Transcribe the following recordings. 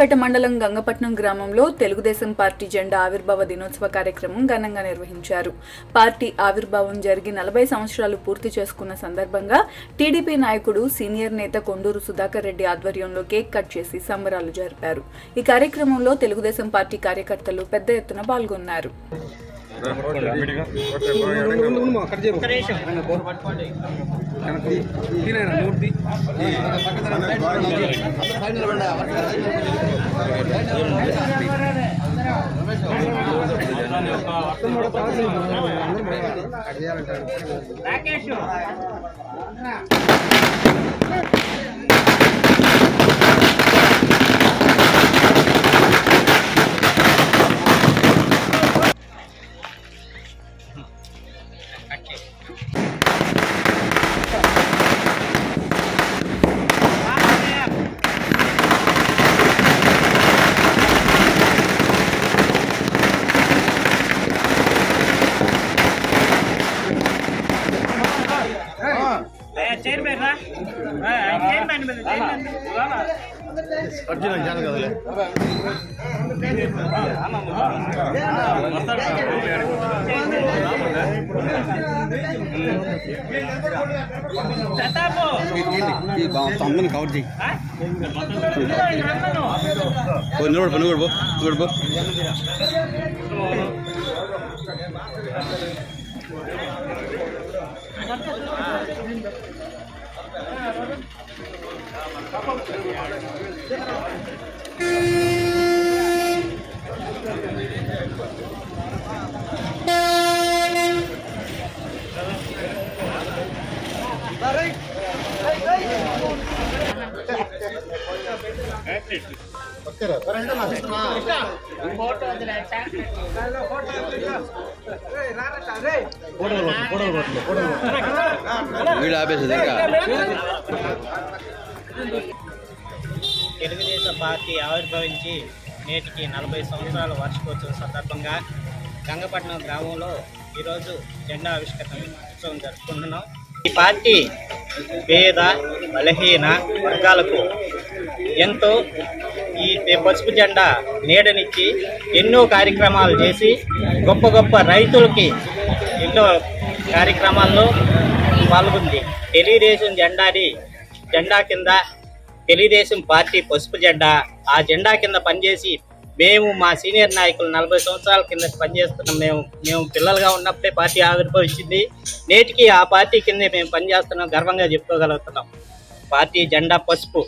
జగ్గయ్యపేట మండలం గంగపట్నం గ్రామంలో తెలుగుదేశం పార్టీ జెండా ఆవిర్భావ దినోత్సవ కార్యక్రమం ఘనంగా నిర్వహించారు పార్టీ ఆవిర్భావం జరిగి నలభై సంవత్సరాలు పూర్తి చేసుకున్న సందర్భంగా టీడీపీ నాయకుడు సీనియర్ నేత కొండూరు సుధాకర్ రెడ్డి ఆధ్వర్యంలో కేక్ కట్ చేసి సంబరాలు జరిపారు ఈ కార్యక్రమంలో తెలుగుదేశం పార్టీ కార్యకర్తలు పెద్ద ఎత్తున పాల్గొన్నారు చైర్మన్ రా చైర్మన్ చైర్మన్ ప్రతాపు తమ్ముని కవర్ చెయ్యి రమ్మను నువ్వు పో నువ్వు పో నువ్వు పో వీడు ఆపేసేది ఇంకా తెలుగుదేశం పార్టీ ఆవిర్భవించి నేటికి నలభై సంవత్సరాల వార్షికోత్సవం సందర్భంగా గంగపట్నం గ్రామంలో ఈరోజు జెండా ఆవిష్కరణ ఉత్సవం జరుపుకుంటున్నాం ఈ పార్టీ పేద బలహీన వర్గాలకు ఎంతో ఈ పసుపు జెండా నీడనిచ్చి ఎన్నో కార్యక్రమాలు చేసి గొప్ప గొప్ప రైతులకి ఎన్నో కార్యక్రమాల్లో పాల్గొంది తెలుగుదేశం జెండాని జెండా కింద తెలుగుదేశం పార్టీ పసుపు జెండా ఆ జెండా కింద పనిచేసి మేము మా సీనియర్ నాయకులు నలభై సంవత్సరాల కింద పనిచేస్తున్నాం మేము మేము పిల్లలుగా ఉన్నప్పుడే పార్టీ ఆవిర్భవించింది నేటికి ఆ పార్టీ కిందే మేము పనిచేస్తున్నాం గర్వంగా చెప్పుకోగలుగుతున్నాం పార్టీ జెండా పసుపు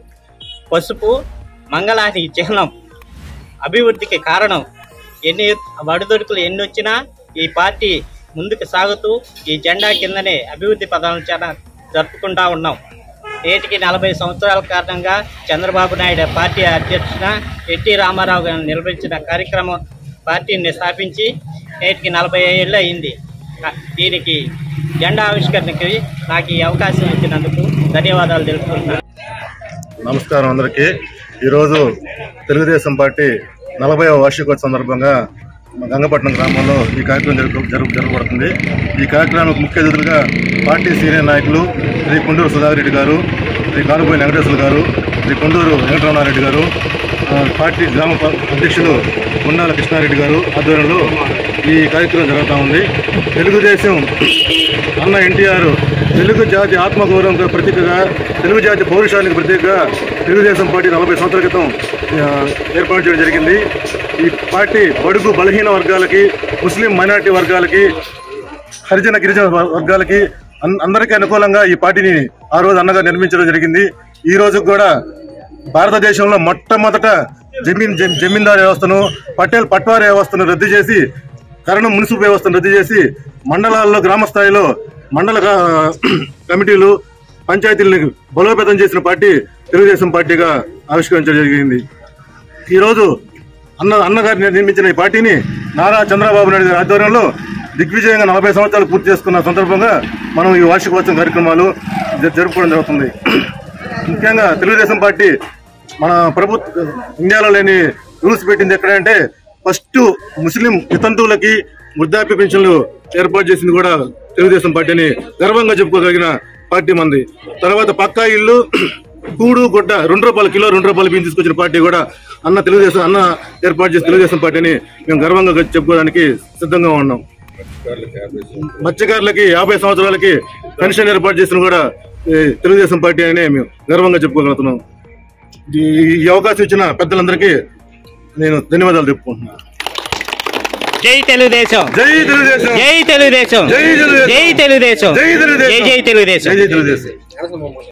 పసుపు మంగళానికి చిహ్నం అభివృద్ధికి కారణం ఎన్ని వడిదొడుకులు ఎన్ని వచ్చినా ఈ పార్టీ ముందుకు సాగుతూ ఈ జెండా కిందనే అభివృద్ధి పదాలను చాలా జరుపుకుంటా ఉన్నాం నేటికి నలభై సంవత్సరాల కారణంగా చంద్రబాబు నాయుడు పార్టీ అధ్యక్షున ఎన్టీ రామారావు గారు నిర్వహించిన కార్యక్రమం పార్టీని స్థాపించి నేటికి నలభై ఏళ్ళు అయింది కా- దీనికి జెండా ఆవిష్కరణకి నాకు ఈ అవకాశం ఇచ్చినందుకు ధన్యవాదాలు తెలుపుకుంటున్నాను నమస్కారం అందరికీ ఈరోజు తెలుగుదేశం పార్టీ నలభై వార్షికోత్సవ సందర్భంగా మా గంగపట్నం గ్రామంలో ఈ కార్యక్రమం జరుపు జరుపు జరగబడుతుంది ఈ కార్యక్రమానికి ముఖ్య అతిథులుగా పార్టీ సీనియర్ నాయకులు శ్రీ కొండూరు సుధాకర్ రెడ్డి గారు శ్రీ కానుపోయి వెంకటేశ్వర గారు శ్రీ కొండూరు వెంకటరమణారెడ్డి గారు ఆ, పార్టీ గ్రామ ప- అధ్యక్షులు గుండాల కృష్ణారెడ్డి గారు ఆధ్వర్యంలో ఈ కార్యక్రమం జరుగుతూ ఉంది తెలుగుదేశం అన్న ఎన్టీఆర్ తెలుగు జాతి ఆత్మగౌరవం ప్రతీకగా తెలుగు జాతి పౌరుషానికి ప్రతీకగా తెలుగుదేశం పార్టీ నలభై సంవత్సరాల క్రితం ఆ, ఏర్పాటు చేయడం జరిగింది ఈ పార్టీ బడుగు బలహీన వర్గాలకి ముస్లిం మైనారిటీ వర్గాలకి హరిజన గిరిజన వ- వర్గాలకి అన్- అందరికీ అనుకూలంగా ఈ పార్టీని ఆ రోజు అన్నగా నిర్మించడం జరిగింది ఈ రోజు కూడా భారతదేశంలో మొట్టమొదట జమీన్ జమ్- జమీందారు వ్యవస్థను పటేల్ పట్వారీ వ్యవస్థను రద్దు చేసి కరణం మున్సిపల్ వ్యవస్థను రద్దు చేసి మండలాల్లో గ్రామ స్థాయిలో మండల గా- కమిటీలు పంచాయతీలను బలోపేతం చేసిన పార్టీ తెలుగుదేశం పార్టీగా ఆవిష్కరించడం జరిగింది ఈరోజు అన్న అన్నగారు నిర్మించిన ఈ పార్టీని నారా చంద్రబాబు నాయుడు గారి ఆధ్వర్యంలో దిగ్విజయంగా నలభై సంవత్సరాలు పూర్తి చేసుకున్న సందర్భంగా మనం ఈ వార్షికోత్సవం కార్యక్రమాలు జ- జరుపుకోవడం జరుగుతుంది ముఖ్యంగా తెలుగుదేశం పార్టీ మన ప్రభుత్వ ఇండియాలో లేని రూల్స్ పెట్టింది ఎక్కడంటే ఫస్ట్ ముస్లిం వితంతువులకి వృద్ధాప్య పెన్షన్లు ఏర్పాటు చేసింది కూడా తెలుగుదేశం పార్టీని గర్వంగా చెప్పుకోగలిగిన పార్టీ మంది తర్వాత పక్కా ఇల్లు కూడు గుడ్డ రెండు రూపాయల కిలో రెండు రూపాయల బియ్యం తీసుకొచ్చిన పార్టీ కూడా అన్న తెలుగుదేశం అన్న ఏర్పాటు చేసిన తెలుగుదేశం పార్టీని మేము గర్వంగా చెప్పుకోవడానికి సిద్ధంగా ఉన్నాం మత్స్యకారులకి యాభై సంవత్సరాలకి పెన్షన్ ఏర్పాటు చేసిన కూడా ఈ తెలుగుదేశం పార్టీ అని మేము గర్వంగా చెప్పుకోగలుగుతున్నాం ఈ ఈ అవకాశం ఇచ్చిన పెద్దలందరికీ నేను ధన్యవాదాలు చెప్పుకుంటున్నాను జై తెలుగుదేశం జై తెలుగుదేశం జై తెలుగుదేశం జై తెలుగుదేశం జై తెలుగుదేశం జై తెలుగుదేశం జై జై తెలుగుదేశం జై జై తెలుగుదేశం